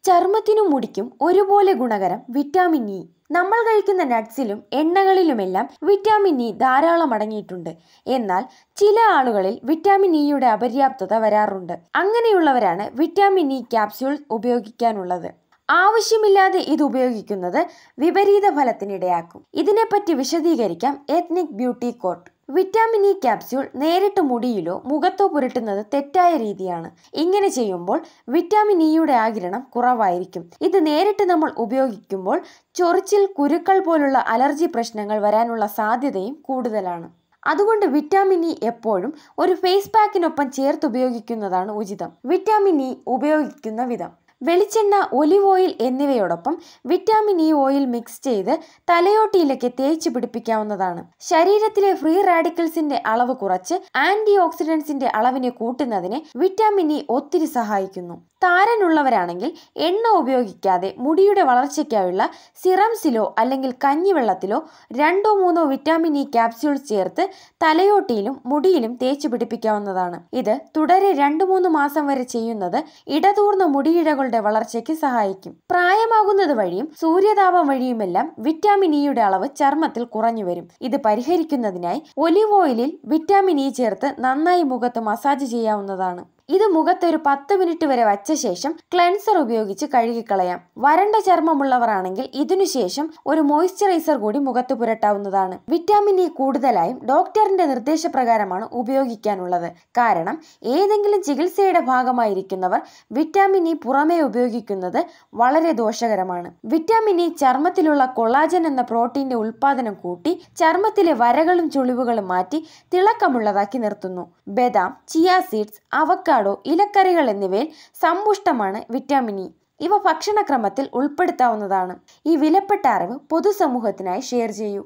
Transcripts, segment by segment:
ചർമ്മത്തിനും മുടിക്കും ഒരുപോലെ ഗുണകരം vitamin E നമ്മൾ കഴിക്കുന്ന നട്ട്സിലും എണ്ണകളിലുമെല്ലാം വിറ്റാമിൻ ഇ ധാരാളം അടങ്ങിയിട്ടുണ്ട് എന്നാൽ ചില ആളുകളിൽ വിറ്റാമിൻ ഇയുടെ അപര്യാപ്തത വരാറുണ്ട് അങ്ങനെയുള്ളവരാണ് വിറ്റാമിൻ ഇ ക്യാപ്സ്യൂൾ ഉപയോഗിക്കാനുള്ളത് ആവശ്യമില്ലാതെ ഇത് ഉപയോഗിക്കുന്നത് വിപരീത ഫലത്തിനിടയാക്കും ഇതിനെപ്പറ്റി വിശദീകരിക്കാം ethnic beauty code vitamin E capsule നേരിട്ട് മുടിയിലോ മുഖത്തോ പുരട്ടുന്നത് തെറ്റായ രീതിയാണ് ഇങ്ങനെ ചെയ്യുമ്പോൾ വിറ്റാമിൻ ഇയുടെ ആകിരണം കുറവായിരിക്കും ഇത് നേരിട്ട് നമ്മൾ ഉപയോഗിക്കുമ്പോൾ ചൊറിച്ചിൽ കുരുക്കൾ പോലുള്ള അലർജി പ്രശ്നങ്ങൾ വരാനുള്ള സാധ്യതയും കൂടുതലാണ് അതുകൊണ്ട് വിറ്റാമിൻ ഇ എപ്പോഴും ഒരു ഫേസ് പാക്കിനൊപ്പം ചേർത്ത് ഉപയോഗിക്കുന്നതാണ് ഉചിതം വിറ്റാമിൻ ഇ ഉപയോഗിക്കുന്ന വിധം വെളിച്ചെണ്ണ ഒലിവ് ഓയിൽ എന്നിവയോടൊപ്പം വിറ്റാമിൻ ഇ ഓയിൽ മിക്സ് ചെയ്ത് തലയോട്ടിയിലേക്ക് തേച്ച് പിടിപ്പിക്കാവുന്നതാണ് ശരീരത്തിലെ ഫ്രീ റാഡിക്കൽസിന്റെ അളവ് കുറച്ച് ആന്റി ഓക്സിഡൻസിന്റെ അളവിനെ കൂട്ടുന്നതിന് വിറ്റാമിൻ ഇ ഒത്തിരി സഹായിക്കുന്നു താരനുള്ളവരാണെങ്കിൽ എണ്ണ ഉപയോഗിക്കാതെ മുടിയുടെ വളർച്ചയ്ക്കായുള്ള സിറംസിലോ അല്ലെങ്കിൽ കഞ്ഞിവെള്ളത്തിലോ രണ്ടോ മൂന്നോ വിറ്റാമിൻ ഇ ക്യാപ്സ്യൂൾ ചേർത്ത് തലയോട്ടിയിലും മുടിയിലും തേച്ച് പിടിപ്പിക്കാവുന്നതാണ് ഇത് തുടരെ രണ്ടു മൂന്ന് മാസം വരെ ചെയ്യുന്നത് ഇടതൂർന്ന മുടിയിഴകളുടെ വളർച്ചയ്ക്ക് സഹായിക്കും പ്രായമാകുന്നത് വഴിയും സൂര്യതാപം വഴിയുമെല്ലാം വിറ്റാമിൻ ഇയുടെ അളവ് ചർമ്മത്തിൽ കുറഞ്ഞു വരും ഇത് പരിഹരിക്കുന്നതിനായി ഒലിവ് ഓയിലിൽ വിറ്റാമിൻ ഇ ചേർത്ത് നന്നായി മുഖത്ത് മസാജ് ചെയ്യാവുന്നതാണ് ഇത് മുഖത്ത് ഒരു പത്ത് മിനിറ്റ് വരെ വച്ച ശേഷം ക്ലെൻസർ ഉപയോഗിച്ച് കഴുകിക്കളയാം വരണ്ട ചർമ്മമുള്ളവരാണെങ്കിൽ ഇതിനുശേഷം ഒരു മോയ്സ്ചറൈസർ കൂടി മുഖത്ത് പുരട്ടാവുന്നതാണ് വിറ്റാമിൻ ഇ കൂടുതലായും ഡോക്ടറിന്റെ നിർദ്ദേശപ്രകാരമാണ് ഉപയോഗിക്കാനുള്ളത് കാരണം ഏതെങ്കിലും ചികിത്സയുടെ ഭാഗമായിരിക്കുന്നവർ വിറ്റാമിൻ ഇ പുറമേ ഉപയോഗിക്കുന്നത് വളരെ ദോഷകരമാണ് വിറ്റാമിൻ ഇ ചർമ്മത്തിലുള്ള കൊളാജൻ എന്ന പ്രോട്ടീന്റെ ഉൽപാദനം കൂട്ടി ചർമ്മത്തിലെ വരകളും ചുളിവുകളും മാറ്റി തിളക്കമുള്ളതാക്കി നിർത്തുന്നു ബദാം ചിയ സീഡ്സ് അവക്കാഡോ ഇലക്കറികൾ എന്നിവയിൽ സമ്പുഷ്ടമാണ് വിറ്റാമിൻ ഇ ഇവ ഭക്ഷണക്രമത്തിൽ ഉൾപ്പെടുത്താവുന്നതാണ് ഈ വിലപ്പെട്ട അറിവ് പൊതുസമൂഹത്തിനായി ഷെയർ ചെയ്യൂ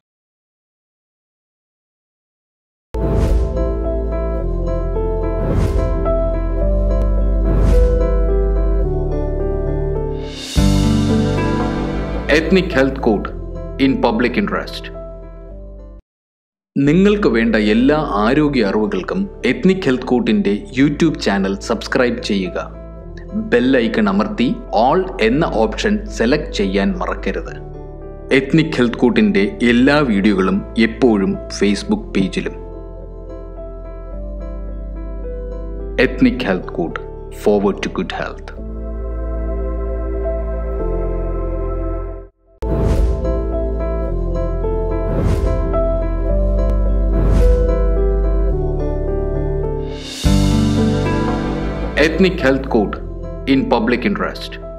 ethnic health code in public interest നിങ്ങൾക്ക് വേണ്ട എല്ലാ ആരോഗ്യ അറിവുകൾക്കും എത്നിക് ഹെൽത്ത് കോട്ടിൻ്റെ യൂട്യൂബ് ചാനൽ സബ്സ്ക്രൈബ് ചെയ്യുക ബെൽ ഐക്കൺ അമർത്തി ഓൾ എന്ന ഓപ്ഷൻ സെലക്ട് ചെയ്യാൻ മറക്കരുത് എത്നിക് ഹെൽത്ത് കോട്ടിൻ്റെ എല്ലാ വീഡിയോകളും എപ്പോഴും ഫേസ്ബുക്ക് പേജിലും ethnic health code forward to good health ethnic health code in public interest